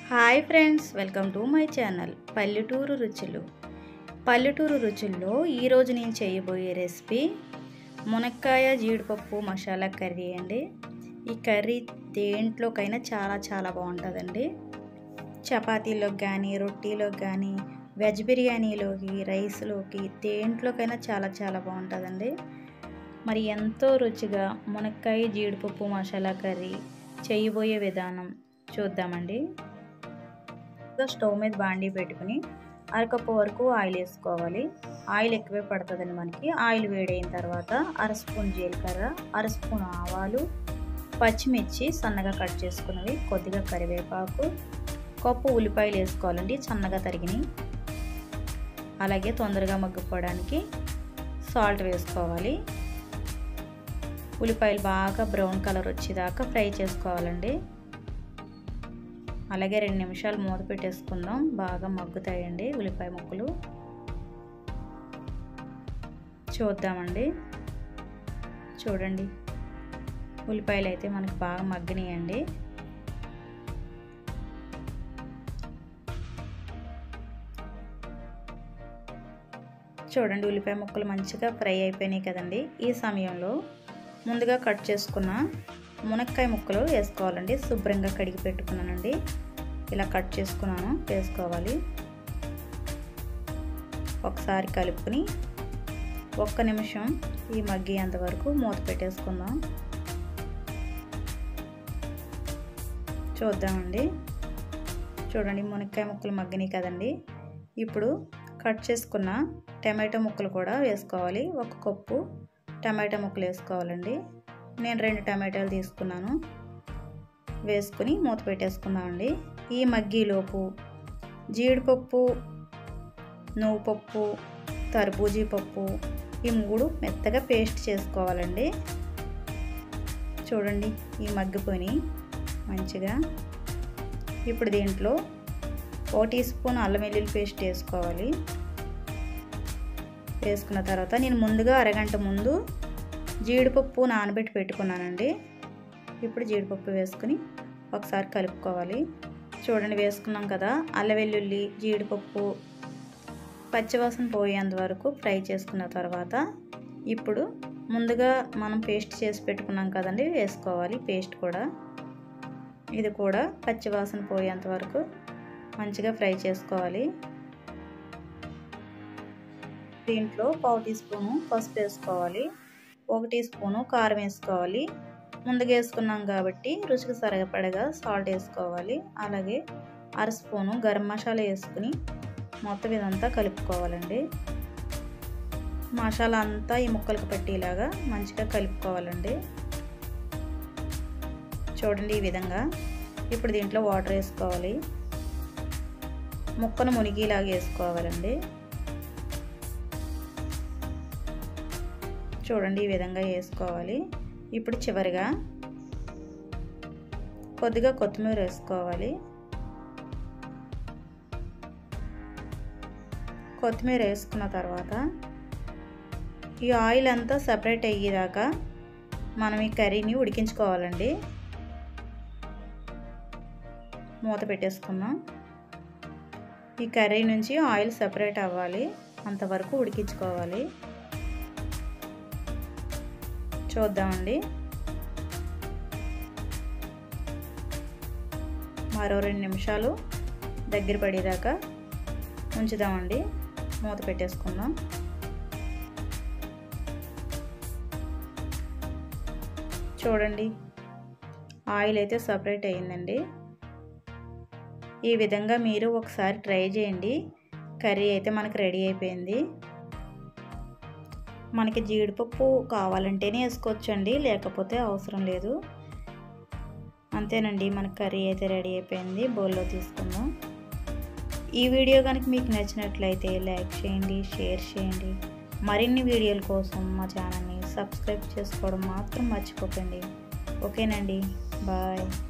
hi friends welcome to my channel Palleturu Ruchulu పల్లెటూరు రుచుల్లో ఈరోజు నేను చేయబోయే రెసిపీ మునక్కాయ జీడిపప్పు మసాలా కర్రీ అండి ఈ కర్రీ దేంట్లోకైనా చాలా చాలా బాగుంటుందండి చపాతీలోకి కానీ రొట్టీలోకి కానీ వెజ్ బిర్యానీలోకి రైస్లోకి దేంట్లోకైనా చాలా చాలా బాగుంటుందండి మరి ఎంతో రుచిగా మునక్కాయ జీడిపప్పు మసాలా కర్రీ చేయబోయే విధానం చూద్దామండి స్టవ్ మీద బాండీ పెట్టుకుని అరకప్పు వరకు ఆయిల్ వేసుకోవాలి ఆయిల్ ఎక్కువే పడుతుందండి మనకి ఆయిల్ వేడైన తర్వాత అర స్పూన్ జీలకర్ర అర స్పూన్ ఆవాలు పచ్చిమిర్చి సన్నగా కట్ చేసుకున్నవి కొద్దిగా కరివేపాకు కప్పు ఉల్లిపాయలు వేసుకోవాలండి సన్నగా తరిగినవి అలాగే తొందరగా మగ్గిపోవడానికి సాల్ట్ వేసుకోవాలి ఉల్లిపాయలు బాగా బ్రౌన్ కలర్ వచ్చేదాకా ఫ్రై చేసుకోవాలండి అలాగే రెండు నిమిషాలు మూత పెట్టేసుకుందాం బాగా మగ్గుతాయండి ఉల్లిపాయ ముక్కలు చూద్దామండి చూడండి ఉల్లిపాయలు అయితే మనకి బాగా మగ్గినాయండి చూడండి ఉల్లిపాయ ముక్కలు మంచిగా ఫ్రై అయిపోయినాయి కదండి ఈ సమయంలో ముందుగా కట్ చేసుకున్న మునక్కాయ ముక్కలు వేసుకోవాలండి శుభ్రంగా కడిగి పెట్టుకున్నానండి ఇలా కట్ చేసుకున్నాను వేసుకోవాలి ఒకసారి కలుపుకొని ఒక్క నిమిషం ఈ మగ్గేంత వరకు మూత పెట్టేసుకుందాం చూద్దామండి చూడండి మునక్కాయ ముక్కలు మగ్గినాయి కదండి ఇప్పుడు కట్ చేసుకున్న టమాటో ముక్కలు కూడా వేసుకోవాలి ఒక కప్పు టమాటా ముక్కలు వేసుకోవాలండి నేను రెండు టమాటాలు తీసుకున్నాను వేసుకుని మూత పెట్టేసుకుందామండి ఈ మగ్గీలోపు జీడిపప్పు నువ్వు పప్పు తర్బూజీ పప్పు ఈ మూడు మెత్తగా పేస్ట్ చేసుకోవాలండి చూడండి ఈ మగ్గిపోయి మంచిగా ఇప్పుడు దీంట్లో ఓ టీ స్పూన్ అల్లం వెల్లుల్లి పేస్ట్ వేసుకోవాలి వేసుకున్న తర్వాత నేను ముందుగా అరగంట ముందు జీడిపప్పు నానబెట్టి పెట్టుకున్నానండి ఇప్పుడు జీడిపప్పు వేసుకుని ఒకసారి కలుపుకోవాలి చూడండి వేసుకున్నాం కదా అల్ల వెల్లుల్లి జీడిపప్పు పచ్చివాసన పోయేంత వరకు ఫ్రై చేసుకున్న తర్వాత ఇప్పుడు ముందుగా మనం పేస్ట్ చేసి పెట్టుకున్నాం కదండి వేసుకోవాలి పేస్ట్ కూడా ఇది కూడా పచ్చివాసన పోయేంత వరకు మంచిగా ఫ్రై చేసుకోవాలి దీంట్లో పావు టీ స్పూను పసుపు వేసుకోవాలి ఒక టీ స్పూను కారం వేసుకోవాలి ముందుగా వేసుకున్నాం కాబట్టి రుచికి సరిపడగా సాల్ట్ వేసుకోవాలి అలాగే అర స్పూను గరం మసాలా వేసుకుని మొత్తం ఇదంతా కలుపుకోవాలండి మసాలా అంతా ఈ ముక్కలకు పట్టేలాగా మంచిగా కలుపుకోవాలండి చూడండి ఈ విధంగా ఇప్పుడు దీంట్లో వాటర్ వేసుకోవాలి ముక్కను మునిగేలాగా వేసుకోవాలండి చూడండి ఈ విధంగా వేసుకోవాలి ఇప్పుడు చివరిగా కొద్దిగా కొత్తిమీర వేసుకోవాలి కొత్తిమీర వేసుకున్న తర్వాత ఈ ఆయిల్ అంతా సపరేట్ అయ్యేదాకా మనం ఈ కర్రీని ఉడికించుకోవాలండి మూత పెట్టేసుకుందాం ఈ కర్రీ నుంచి ఆయిల్ సపరేట్ అవ్వాలి అంతవరకు ఉడికించుకోవాలి చూద్దామండి మరో రెండు నిమిషాలు దగ్గర పడేదాకా ఉంచుదామండి మూత పెట్టేసుకుందాం చూడండి ఆయిల్ అయితే సపరేట్ అయ్యిందండి ఈ విధంగా మీరు ఒకసారి ట్రై చేయండి కర్రీ అయితే మనకి రెడీ అయిపోయింది మనకి జీడిపప్పు కావాలంటేనే వేసుకోవచ్చండి లేకపోతే అవసరం లేదు అంతేనండి మన కర్రీ అయితే రెడీ అయిపోయింది బౌల్లో తీసుకుందాం ఈ వీడియో కనుక మీకు నచ్చినట్లయితే లైక్ చేయండి షేర్ చేయండి మరిన్ని వీడియోల కోసం మా ఛానల్ని సబ్స్క్రైబ్ చేసుకోవడం మాత్రం మర్చిపోకండి ఓకేనండి బాయ్